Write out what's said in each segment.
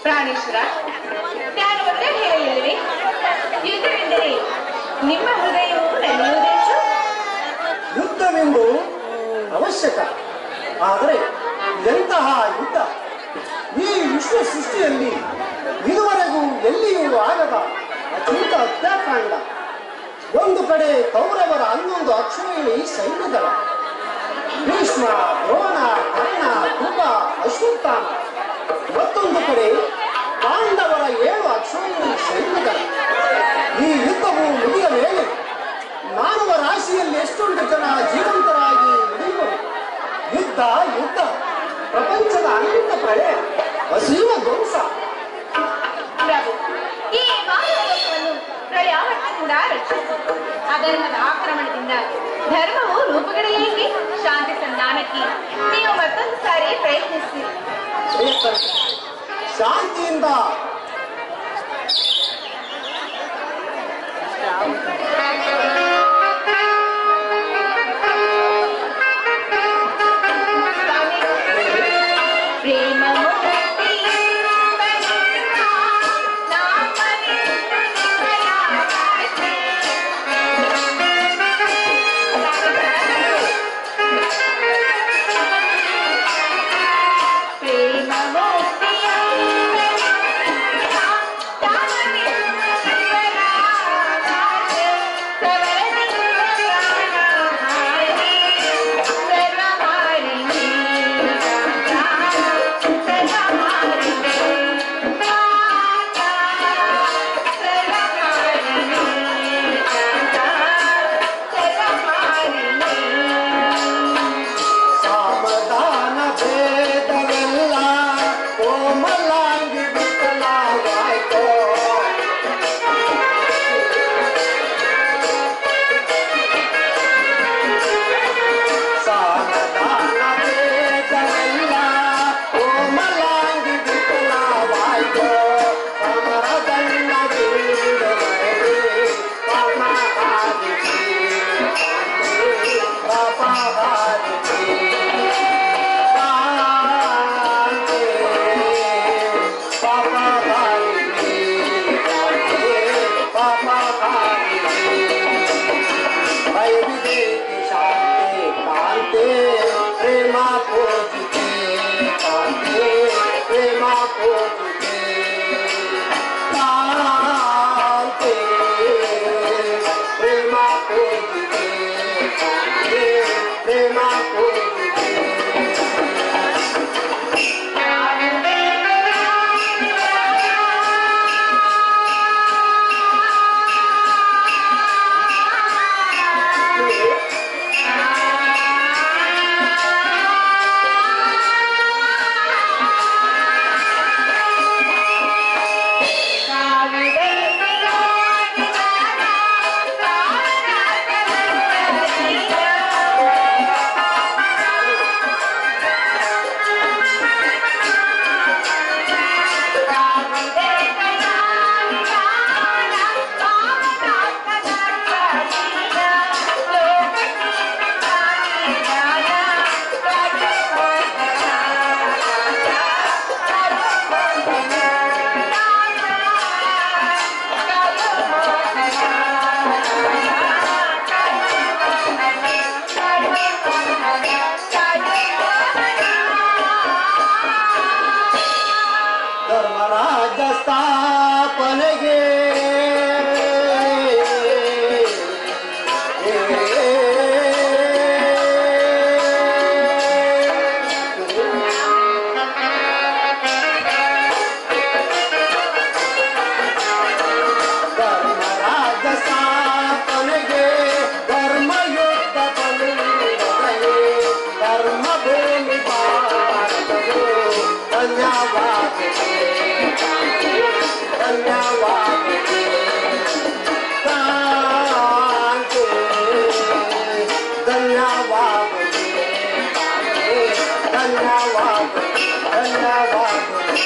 ಪ್ರಾಣೇಶ್ವರ ನಾನು ಒಂದೇ ಹೇಳಲಿಲ್ಲವೇ ಯುದ್ಧವೆಂದರೆ ನಿಮ್ಮ ಹೃದಯವು ನಡೆಯುವುದೆಂದು ಯುದ್ಧವೆಂದು ಅವಶ್ಯಕ ಆದರೆ ಎಂತಹ ಯುದ್ಧ ಈ ವಿಶ್ವ ಸೃಷ್ಟಿಯಲ್ಲಿ ಇದುವರೆಗೂ ಎಲ್ಲಿಯೂ ಆಗದ ಅತ್ಯಂತ ಹತ್ಯಾಕಾಂಡ ಒಂದು ಕಡೆ ಕೌರವರ ಹನ್ನೊಂದು ಅಕ್ಷೋಹಿಣಿ ಸೈನ್ಯದಳ ಭೀಷ್ಮ ದ್ರೋಣ ಕರ್ಣ ಕೃಪ ಅಶ್ವತ್ಥಾಮ ಮತ್ತೊಂದು ಕಡೆ ಪಾಂಡವರ ಏಳು ಅಕ್ಷೋಹಿಣಿ ಸೈನ್ಯದಳ ಈ ಯುದ್ಧವು ಮುಗಿದ ಮೇಲೆ ಮಾನವ ರಾಶಿಯಲ್ಲಿ ಎಷ್ಟೊಂದು ಜನ ಜೀವಂತರಾಗಿ ಉಳಿಯುವರು ಯುದ್ಧ ಯುದ್ಧ ಪ್ರಪಂಚದ ಅನಂತ ಪ್ರಳಯ ಅಸೀಮ ಧ್ವಂಸ ಪ್ರಭು ಈ ಮಾನವ ಲೋಕವನ್ನು ಪ್ರಯಾವರ್ತದಿಂದ ರಕ್ಷಿಸಿ ಅಧರ್ಮದ ಆಕ್ರಮಣದಿಂದ ಧರ್ಮವು ರೂಪುಗಡಲೇಕೆ ಶಾಂತಿ ಸಂಧಾನಕ್ಕೆ ನೀವು ಮತ್ತೊಂದು ಸಾರಿ ಪ್ರಯತ್ನಿಸಿ ಶ್ರೇಷ್ಠರು, ಶಾಂತಿಯಿಂದ ಸ್ವಾಮಿ, ಪ್ರೇಮ ಮುಕ್ತಿ ಪ್ರೇಮ ಮುಕ್ತಿಯ ಸಾಮಧಾನ ಭೇದವೆಲ್ಲ ಕೋಮಲಾಂಗಿ ಬಿತ್ತಲಾಗಾಯ್ತೋ ಸಾಮಧಾನ ಭೇದವೆಲ್ಲ ಕೋಮಲಾಂಗಿ ಬಿತ್ತಲಾಗಾಯ್ತೋ ಸಮರದಂಡ ಬೀಳುವರೆಗೆ ಪಾಪಹಾರಿಕೆ ಪಾಪಹಾರಿಕೆ ಪ್ರೇಮ ಪೋಜಿತೆ ಕಾಂತೆ ಪ್ರೇಮ ಪೋಜಿತೆ ಕಾಂತೆ ಪ್ರೇಮ ಪೋಜಿತೆ ಕಾಂತೆ ಪ್ರೇಮ ಪೋಜಿತೆ ಧರ್ಮರಾಜ ಸ್ಥಾಪನೆಗೆ ಧರ್ಮರಾಜ ಸ್ಥಾಪನೆಗೆ ಧರ್ಮಯುದ್ಧ ಬಲುವರೆಗೆ ಧರ್ಮ ಭೂಮಿ ಭಾರತವು ಧನ್ಯವಾದಗಳು ಧನ್ಯವಾದಗಳು ಕಾಂತೆ ಧನ್ಯವಾದಗಳು ಧನ್ಯವಾದಗಳು ಧನ್ಯವಾದಗಳು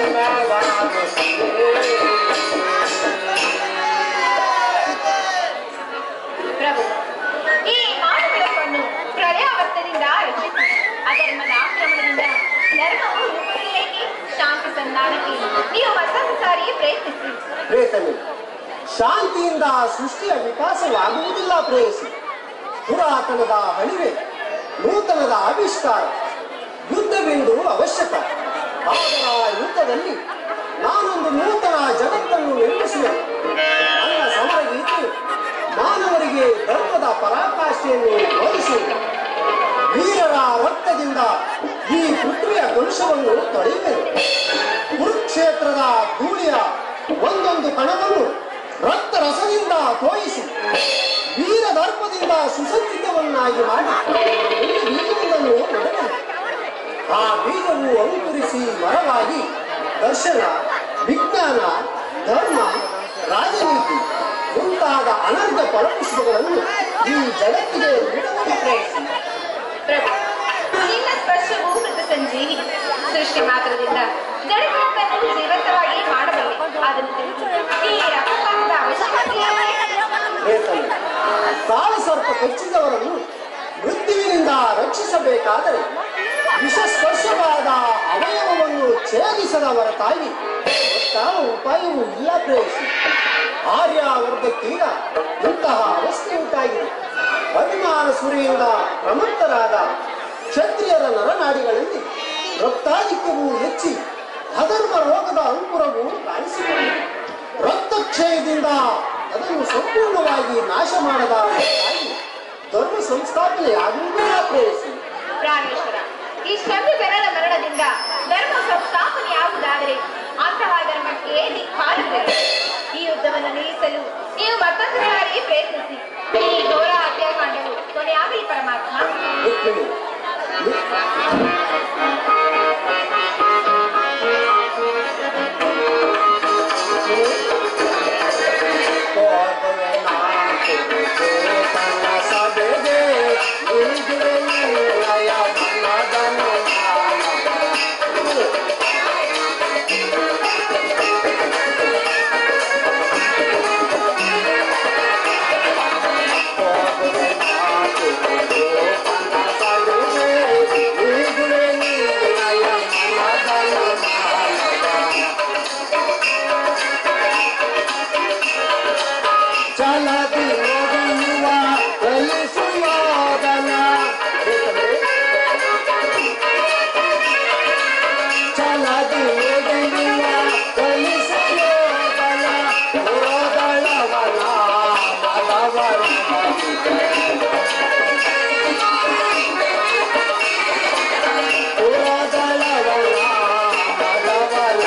ಧನ್ಯವಾದಗಳು ಪ್ರಭು ಈ ಮಾನವಳವನ್ನು ಪ್ರಳಯಾವರ್ತದಿಂದ ರಕ್ಷಿಸಿ ಅಧರ್ಮದ ಆಕ್ರಮಣದಿಂದ ಧರ್ಮವು ರೂಪುಗಡಲೇಕೆ ಶಾಂತಿ ಸಂಧಾನ ಸಂಧಾನಕ್ಕೆ ನೀವು ಮತ್ತೊಂದು ಸಾರಿ ಪ್ರಯತ್ನಿಸಿ ಪ್ರೇತಮಿ ಶಾಂತಿಯಿಂದ ಸೃಷ್ಟಿಯ ವಿಕಾಸವಾಗುವುದಿಲ್ಲ ಪ್ರೇಯಸಿ ಪುರಾತನದ ಅಳಿವೆ ನೂತನದ ಆವಿಷ್ಕಾರ ಯುದ್ಧವೆಂದು ಅವಶ್ಯಕ ಆದರೆ ಆ ಯುದ್ಧದಲ್ಲಿ ನಾನೊಂದು ನೂತನ ಜಗತ್ತನ್ನು ನಿರ್ಮಿಸುವೆ ನನ್ನ ಸಮರ ಗೀತೆ ಮಾನವರಿಗೆ ಧರ್ಮದ ಪರಾಕಾಷ್ಠೆಯನ್ನು ಬೋಧಿಸುವುದು ವೀರರ ರಕ್ತದಿಂದ ಈ ಪೃಥ್ವಿಯ ಕಲುಷವನ್ನು ತೊಳೆಯುವೆನು ಕುರುಕ್ಷೇತ್ರದ ಧೂಳಿಯ ಒಂದೊಂದು ಕಣವನ್ನು ರಕ್ತ ರಸದಿಂದ ತೋಯಿಸಿ ವೀರ ದರ್ಪದಿಂದ ಸುಸಜ್ಜಿತವನ್ನಾಗಿ ಮಾಡಿ ಈ ಬೀಜವೊಂದನ್ನು ನೆಡುವೆನು. ಆ ಬೀಜವು ಅಂಕುರಿಸಿ ಮರವಾಗಿ ದರ್ಶನ ವಿಜ್ಞಾನ ಧರ್ಮ ರಾಜನೀತಿ ಮುಂತಾದ ಅನರ್ಘ ಫಲಪುಷ್ಪಗಳನ್ನು ಈ ಜಗತ್ತಿಗೆ ನೀಡಲು ಪ್ರಯತ್ನಿಸಿ ಪ್ರಭು ನಿನ್ನ ಸ್ಪರ್ಶವು ಮೃತ ಸಂಜೀವಿ ಸೃಷ್ಟಿ ಮಾತ್ರದಿಂದ ಜಡಗಳನ್ನು ಜೀವಂತವಾಗಿ ಮಾಡಬಲ್ಲೆ ಅದನ್ನು ತಿಳಿಸು. ಈ ರಕ್ತಪಾತದ ಅವಶ್ಯಕತೆ ವೇತನ ಕಾಳ ಸರ್ಪ ಕಚ್ಚಿದವರನ್ನು ಮೃತ್ಯುವಿನಿಂದ ರಕ್ಷಿಸಬೇಕಾದರೆ ವಿಷಸ್ಪರ್ಶವಾದ ಅವಯವವನ್ನು ಛೇದಿಸದ ಹೊರತಾಗಿ ಯಾವ ಉಪಾಯವೂ ಇಲ್ಲ ಪ್ರೇಯಸಿ ಆರ್ಯಾವರ್ಗಕ್ಕೀಗ ಇಂತಹ ಅವಸ್ಥೆ ಉಂಟಾಗಿದೆ ಅಭಿಮಾನ ಸುರಿಯಿಂದ ಪ್ರಮತ್ತರಾದ ಕ್ಷತ್ರಿಯರ ನರನಾಡಿಗಳಲ್ಲಿ ರಕ್ತಾಧಿಕ್ಯವು ಹೆಚ್ಚಿ ಅಧರ್ಮ ರೋಗದ ಅಂಕುರವು ಕಾಣಿಸಿಕೊಂಡಿದೆ ರಕ್ತಕ್ಷಯದಿಂದ ಅದನ್ನು ಸಂಪೂರ್ಣವಾಗಿ ನಾಶ ಮಾಡದ ಹೊರತಾಗಿ ಧರ್ಮ ಸಂಸ್ಥಾಪನೆ ಆಗುವುದಿಲ್ಲ ಪ್ರೇಯಸಿ ಪ್ರಾಣೇಶ್ವರ ಈ ಶಬ್ದ ಜನರ ಮರಣದಿಂದ ಧರ್ಮ ಸಂಸ್ಥಾಪನೆಯಾಗುವುದಾದರೆ ಅಂತಹ ಧರ್ಮಕ್ಕೆ ದಿಕ್ಕಾಲುಗಳಿವೆ ಈ ಯುದ್ಧವನ್ನು ನಿಲ್ಲಿಸಲು ನೀವು ಮತ್ತೊಂದು ಸಾರಿ ಪ್ರಯತ್ನಿಸಿ ಈ ಘೋರ ಹತ್ಯಾಕಾಂಡವು ಕೊನೆಯಾಗಲಿ ಪರಮಾತ್ಮ ರುಕ್ಮಿಣಿ ಚಲದಿ ನೋಡುವ ಕಲಿಸುವಾದನ ಚಲದಿ ನೋಡುವ ಕಲಿಸುವಾದನ ಪುರದಳವನ ಮದವರ ಪುರದಳವನ ಮದವರ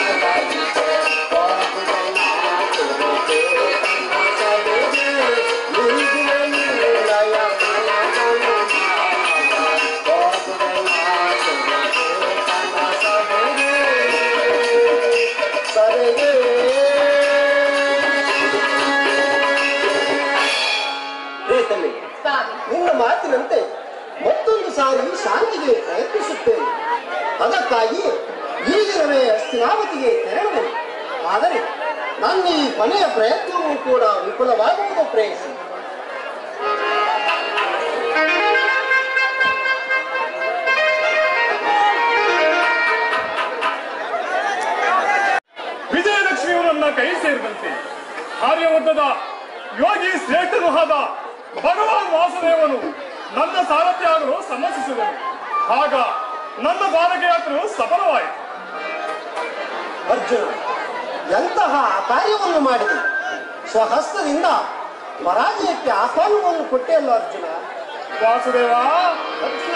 ಸ್ವಾಮಿ ನಿನ್ನ ಮಾತಿನಂತೆ ಮತ್ತೊಂದು ಸಾರಿ ಶಾಂತಿಗೆ ಪ್ರಯತ್ನಿಸುತ್ತೇನೆ ಅದಕ್ಕಾಗಿ ಈ ದಿನವೇ ಹಸ್ತಿನಾವತಿಗೆ ತೆರಳುವೆನು ಆದರೆ ನನ್ನ ಈ ಕೊನೆಯ ಪ್ರಯತ್ನವೂ ಕೂಡ ವಿಫಲವಾಗುವುದು ಪ್ರಯತ್ನ ವಿಜಯಲಕ್ಷ್ಮಿಯು ನನ್ನ ಕೈ ಸೇರಿದಂತೆ ಆರ್ಯವರ್ಧದ ಯೋಗಿ ಶ್ರೇಷ್ಠನೂ ಆದ ಭಗವಾನ್ ವಾಸುದೇವನು ನನ್ನ ಸಾರಥ್ಯ ಆಗಲು ಸಮ್ಮತಿಸಿದನು ಆಗ ನನ್ನ ಬಾಲಕ ಯಾತ್ರೆಯು ಸಫಲವಾಯಿತು ಅರ್ಜುನ ಎಂತಹ ಕಾರ್ಯವನ್ನು ಮಾಡಿದೆ ಸ್ವಹಸ್ತದಿಂದ ಪರಾಜಯಕ್ಕೆ ಆಹ್ವಾನವನ್ನು ಕೊಟ್ಟೆಯಲ್ಲ ಅರ್ಜುನ ವಾಸುದೇವ ಅರ್ಜುನ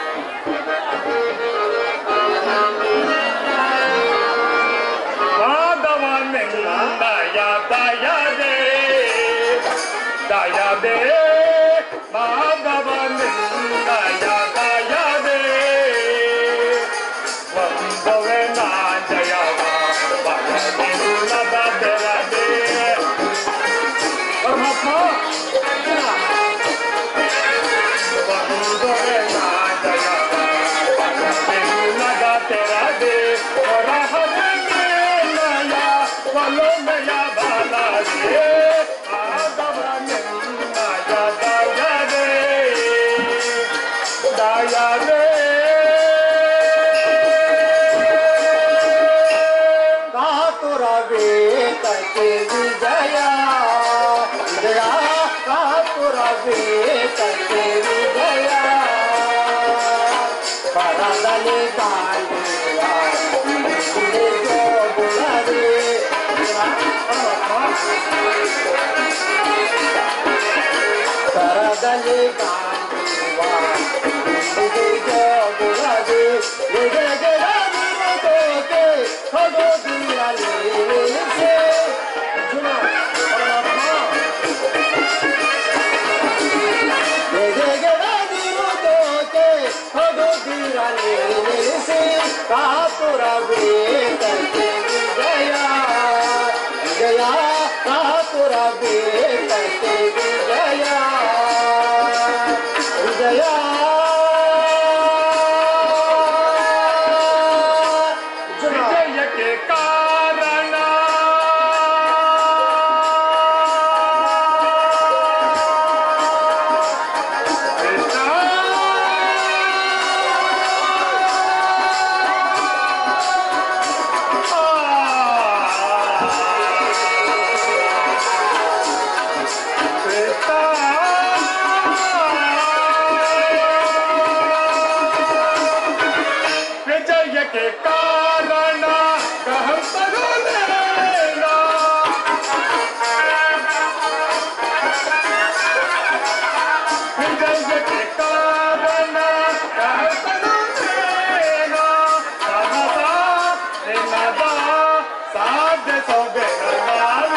ಮಾಧವನೆಲ್ಲ ದಯದೆ ದಯದೆ ಮಾಧವನೆಲ್ಲ ದಯದೆ ಒಂದವೇ ನಾ ಜಯವ ಬರದಿಲ್ಲದ ಬೆರದೆ ಪರಮಾತ್ಮ ಒಂದವೇ ನಾ ಜಯವ ಬರದಿಲ್ಲದ ತೆರದೆ ಹೊರಹದೆ ನಯ ಒಲೊಮೆಯ ಬಾಲದೆ ಆದವನೆಲ್ಲ ದಯದೆ ದಯದೆ ಕರದಲ್ಲಿ ಕಾಣುವ ಇದು ಜೋಗುಳದೆ ಎದೆಗೆಡದಿರುವುದಕ್ಕೆ ಹೊಗೋದಿರಲಿ ನಿಲ್ಲಿಸೆ. ಅರ್ಜುನ, ಪರಮಾತ್ಮ, ಎದೆಗೆಡದಿರುವುದಕ್ಕೆ ಹೊಗೋದಿರಲಿ ನಿಲ್ಲಿಸಿ ಕಾತುರಬೇಕಕ್ಕೆ ವಿಜಯ ವಿಜಯ ಕಾತುರಬೇಕಕ್ಕೆ ವಿಜಯ ವಿಜಯ ಅರ್ಜುನ, ವಿಜಯಕ್ಕೆ ಕಾರಣ ಕೃಷ್ಣ ವಿಜಯಕ್ಕೆ ಕಾರಣ ಕಹಂತರುಲೇನ ವಿಜಯಕ್ಕೆ ಕಾರಣ ಕಹಂತರುಲೇನ ಸಹಸ ನಿನ್ನದ ಸಾಧ್ಯ ಸೊಬೆಗಳಾಲ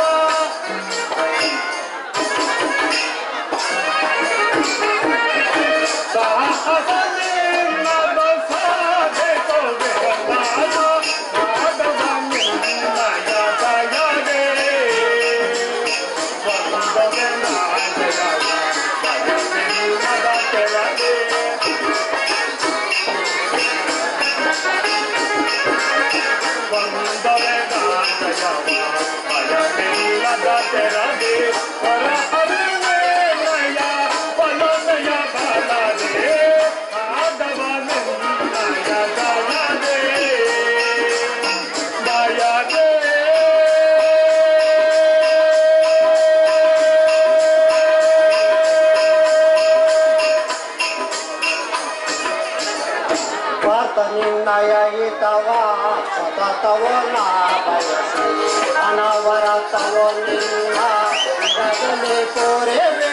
ಪಾರ್ಥ ನಿನ್ನಯ ಹಿತವ ಸತತವ ನಾ ಬಯಸಿ ಅನವರತವ ನಿನ್ನ ಜಗನೆ ತೋರೆವೆ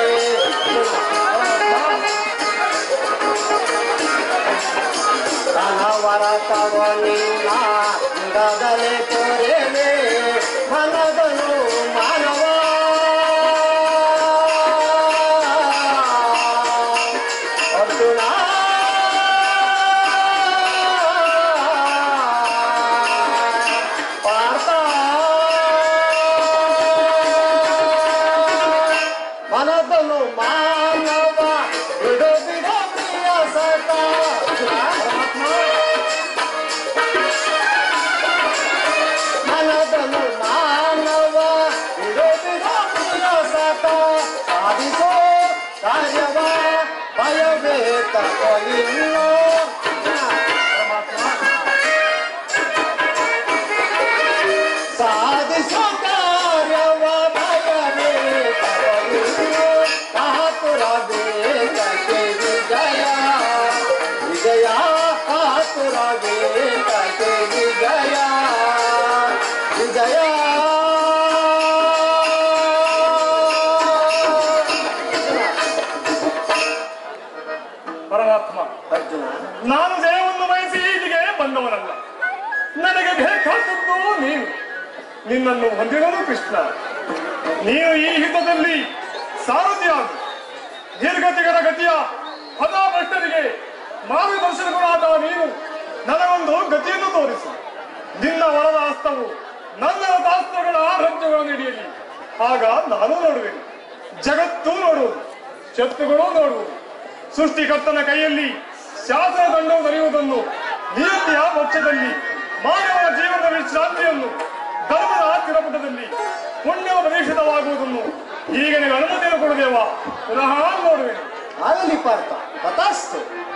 ಅನವರತವ ನಿನ್ನ ಗಗನೆ ತೋರೆವೆ ಮನದನು ಮಾನವ ಅರ್ಜುನ ಪಾರ್ಥ ಮನದನು ಮಾನವ ಬಿಡು ಬಿಡ ಪ್ರಿಯ ಸತ ಮನದನು ಮಾನವ ಬಿಡು ಬಿಡ ಪ್ರಿಯ ಸತ ಸಾಧಿಸೋ ಕಾರ್ಯವ ಭಯವೇ ತಪ್ಪಲಿಲ್ಲೋ ಸಾಧಿಸೋ ಕಾರ್ಯವ ಭಯವೇ ತಪ್ಪಲಿಲ್ಲೋ ಕಾತುರ ಬೇಕಕ್ಕೆ ವಿಜಯ ವಿಜಯ ಕಾತುರ ಬೇಕಕ್ಕೆ ವಿಜಯ ವಿಜಯ ಪರಮಾತ್ಮ ಅರ್ಜುನ ನಾನು ಜಯವನ್ನು ಬಯಸಿ ಇಲ್ಲಿಗೆ ಬಂದವನಲ್ಲ ನನಗೆ ಬೇಕಾದದ್ದು ನೀನು ನಿನ್ನನ್ನು ಹೊಂದಿರೋದು ಕೃಷ್ಣ ನೀನು ಈ ಹಿತದಲ್ಲಿ ಸಾರಥಿಯಾಗು ದೀರ್ಘತಿಗರ ಗತಿಯ ಹತಾಭ್ರಷ್ಟರಿಗೆ ಮಾರ್ಗದರ್ಶನಗಳಾದ ನೀನು ನನಗೊಂದು ಗತಿಯನ್ನು ತೋರಿಸು ನಿನ್ನ ವರದ ಹಸ್ತವು ನನ್ನ ಹಸ್ತ್ರಗಳ ರಾಜ್ಯಗಳನ್ನು ಹಿಡಿಯಲಿ ಆಗ ನಾನು ನೋಡುವೆನು ಜಗತ್ತು ನೋಡುವುದು ಶತ್ರುಗಳು ನೋಡುವುದು ಸೃಷ್ಟಿಕರ್ತನ ಕೈಯಲ್ಲಿ ಶಾಸನ ದಂಡವು ದೊರೆಯುವುದನ್ನು ನಿಯತಿಯ ಪಕ್ಷದಲ್ಲಿ ಮಾನವ ಜೀವನದ ವಿಶ್ರಾಂತಿಯನ್ನು ಧರ್ಮದ ತಿರಪುಟದಲ್ಲಿ ಪುಣ್ಯವ ಪ್ರದೇಶಿತವಾಗುವುದನ್ನು ಈಗ ನೀವು ಅನುಮತಿಯನ್ನು ಕೊಡುದೇವಾ ಪುನಃ ನೋಡುವೆನು ಆಗಲಿ ಪಾರ್ಥ ತಥಾಸ್ತು